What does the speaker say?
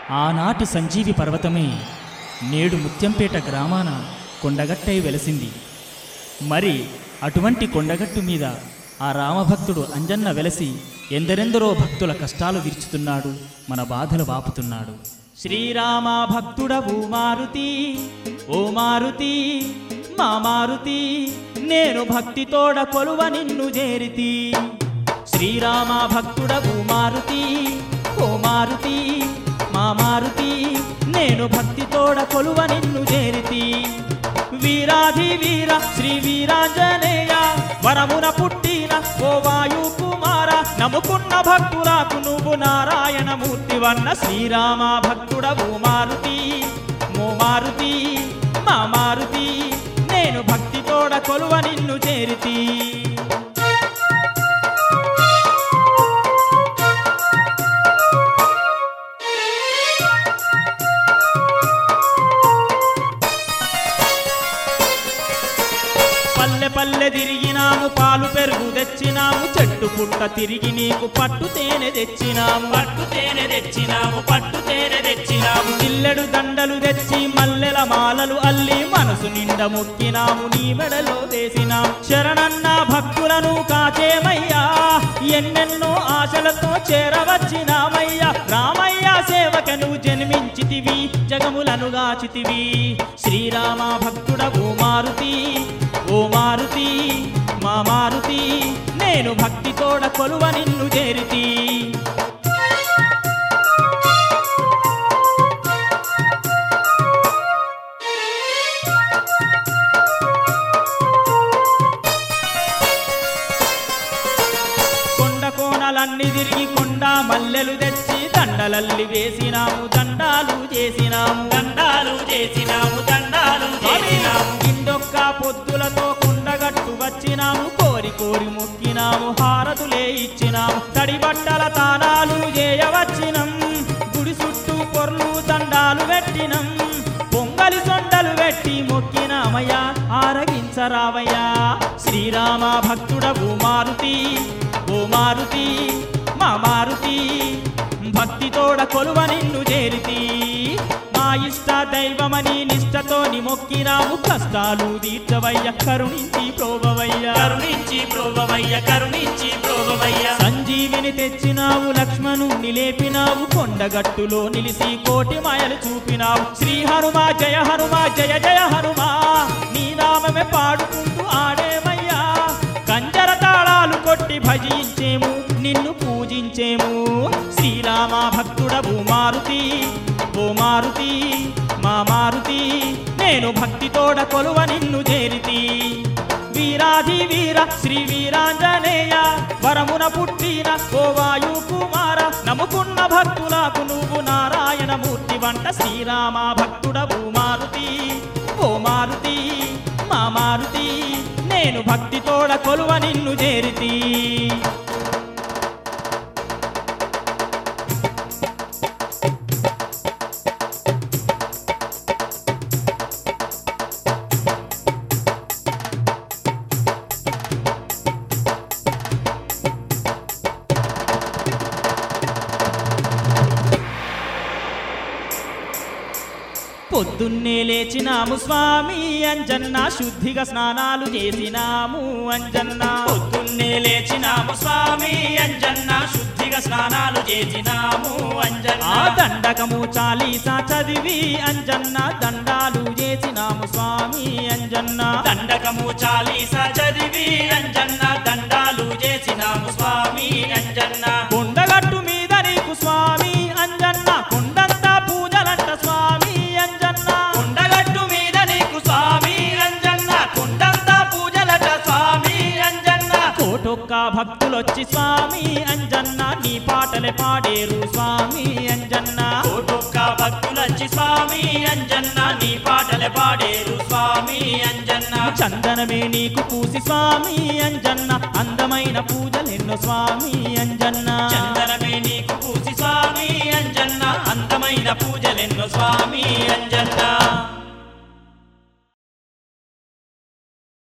ఆనాటి సంజీవి పర్వతమే నేడు ముత్యంపేట గ్రామాన కొండగట్టై వెలసింది మరి అటువంటి కొండగట్టు మీద ఆ రామభక్తుడు అంజన్న వెలసి ఎందరెందరో భక్తుల కష్టాలు తీర్చుతున్నాడు మన బాధలు వాపుతున్నాడు శ్రీరామ భక్తుడవు మారుతి ఓ మారుతి మా మారుతి నేను భక్తితోడ కొలువ నిన్ను చేరితి శ్రీరామ భక్తుడవు మారుతి ఓ మారుతి మా మారుతి నేను భక్తితోడ కొలువ నిన్ను చేరితి వీరాధి వీర శ్రీ వీరాంజనేయ వరమున పుట్టిన ఓ వాయు కుమార నమ్ముకున్న భక్తులకు నువ్వు నారాయణ మూర్తి వన్న శ్రీరామ భక్తుడవు మారుతి మో మారుతి మా మారుతి నేను భక్తితోడ కొలువ నిన్ను చేరితి పల్లె పల్లె తిరిగినాము పాలు పెరుగు తెచ్చినాము చెట్టు పుట్ట తిరిగి నీకు పట్టు తేనె తెచ్చినాము పట్టు తేనె తెచ్చినాము పట్టు తేనె తెచ్చినాము చిల్లెడు దండలు తెచ్చి మల్లెల మాలలు అల్లి మనసు నిండా మొక్కినాము నీ మెడలో వేసినాం శరణన్న భక్తులను కాచేమయ్యా ఎన్నెన్నో ఆశలతో చేరవచ్చినామయ్యా రామయ్య సేవకను జన్మించితివి జగములను గాచితివి శ్రీరామ భక్తుడవు మారుతి ఓ మారుతి మా మారుతి నేను భక్తితోడ కొలువ నిన్ను చేరితి కొండ కోణలన్నీ తిరిగి కొండ మల్లెలు తెచ్చి దండలల్లి వేసినాము దండాలు చేసినాము దండాలు చేసినాము దండాలు చేసినాము ఇండొక్క పొద్దులతో కొండగట్టు వచ్చినాము కోరి కోరి మొక్కినాము హారతులే ఇచ్చినాము తడి బట్టల తానాలు చేయవచ్చినం గుడి చుట్టూ పొర్లు దండాలు పెట్టినం పొంగలి సొండలు పెట్టి మొక్కినామయ్యా ఆరగించరావయ్యా శ్రీరామ భక్తుడవు మారుతి ఓ మారుతి మా మారుతి భక్తితోడ కొలువ నిన్ను చేరితి మా ఇష్ట దైవమని నిష్టతోని మొక్కినాము కష్టాలు తీర్చవయ్య కరుణించి ప్రోభవయ్య కరుణించి ప్రోభవయ్య కరుణించి ప్రోభవయ్య సంజీవిని తెచ్చినావు లక్ష్మణుణ్ణి లేపినావు కొండగట్టులో నిలిసి కోటి మాయలు చూపినావు శ్రీ హనుమా జయ హనుమా జయ జయ హనుమా నీ నామమే పాడుకుంటూ ఆడేమయ్యా కంజర తాళాలు కొట్టి భజించేము నిన్ను పూజించేము శ్రీరామ భక్తుడవు మారుతి ఓ మారుతి మా మారుతి నేను భక్తితోడ కొలువ నిన్ను చేరితి వీరాధి వీర శ్రీ వీరాంజనేయ వరమున పుట్టిన ఓ వాయు కుమార నమ్ముకున్న భక్తులకు నువ్వు నారాయణ మూర్తి వంట శ్రీరామ భక్తుడవు మారుతి ఓ మారుతి మా మారుతి నేను భక్తితోడ కొలువ నిన్ను చేరితి పొద్దున్నే లేచినాము స్వామి అంజన్న శుద్ధిగా స్నానాలు చేసినాము అంజన్న పొద్దున్నే లేచినాము స్వామి అంజన్న శుద్ధిగా స్నానాలు చేసినాము అంజన్న ఆ దండకము చాలీసా చదివి అంజన్న దండాలు చేసినాము స్వామి అంజన్న దండకము చాలీస చదివి అంజన్న దండాలు చేసినాము స్వామి అంజన్న కొండగట్టు మీద నీకు స్వామి అంజన్న కొండంతా పూజలంట స్వామి అంజన్న కొండగట్టు మీద నీకు స్వామి అంజన్న కొండంతా పూజలట స్వామి అంజన్న కోటొక్క భక్తులొచ్చి స్వామి అంజన్న నీ పాటలే పాడేరు స్వామి అంజన్న కోటొక్క భక్తులచ్చి స్వామి అంజన్న నీ పాటలు పాడేరు స్వామి అంజన్న చందనమే నీకు పూసి స్వామి అంజన్న అందమైన పూజలెన్నో స్వామి అంజన్న చందనమే నీకు పూసి స్వామి అంజన్న అందమైన పూజలెన్నో స్వామి అంజన్న